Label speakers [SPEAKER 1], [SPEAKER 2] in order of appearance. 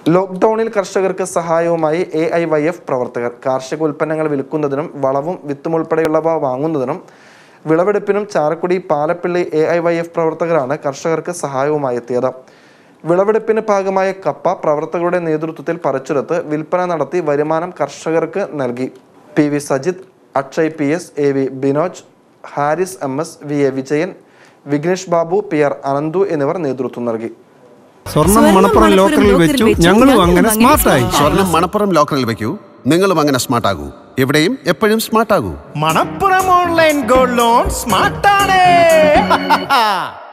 [SPEAKER 1] ലോക്ക്ഡൌണിൽ കർഷകർക്ക് സഹായവുമായി A I Y F പ്രവർത്തകർ കാർഷിക ഉൽപ്പന്നങ്ങൾ വിൽക്കുന്നതിനും വളവും വിത്തും ഉൾപ്പെടെയുള്ളവ വാങ്ങുന്നതിനും വിളവെടുപ്പിനും Chalakudy Palappilly A I Y F പ്രവർത്തകരാണ് കർഷകർക്ക് സഹായവുമായി എത്തിയത് വിളവെടുപ്പിന് ഭാഗമായ കപ്പ പ്രവർത്തകരുടെ നേതൃത്വത്തിൽ പറിച്ചെടുത്ത് വിൽപ്പന നടത്തി വരുമാനം കർഷകർക്ക് നൽകി P V Sajith Akshay P S A V Binoj Haris M S V A Vijayan Vignesh Babu P R Ananthu എന്നിവർ നേതൃത്വം നൽകി
[SPEAKER 2] സ്വർണം മണപ്പുറം ലോക്കറിൽ വെച്ചു ഞങ്ങളും അങ്ങനെ സ്മാർട്ടായി
[SPEAKER 3] സ്വർണം മണപ്പുറം ലോക്കറിൽ വെക്കൂ നിങ്ങളും അങ്ങനെ സ്മാർട്ട് ആകൂ എവിടെയും എപ്പോഴും സ്മാർട്ട് ആകൂ
[SPEAKER 4] മണപ്പുറം ഓൺലൈൻ ഗോൾഡ് ലോൺ സ്മാർട്ടാണ്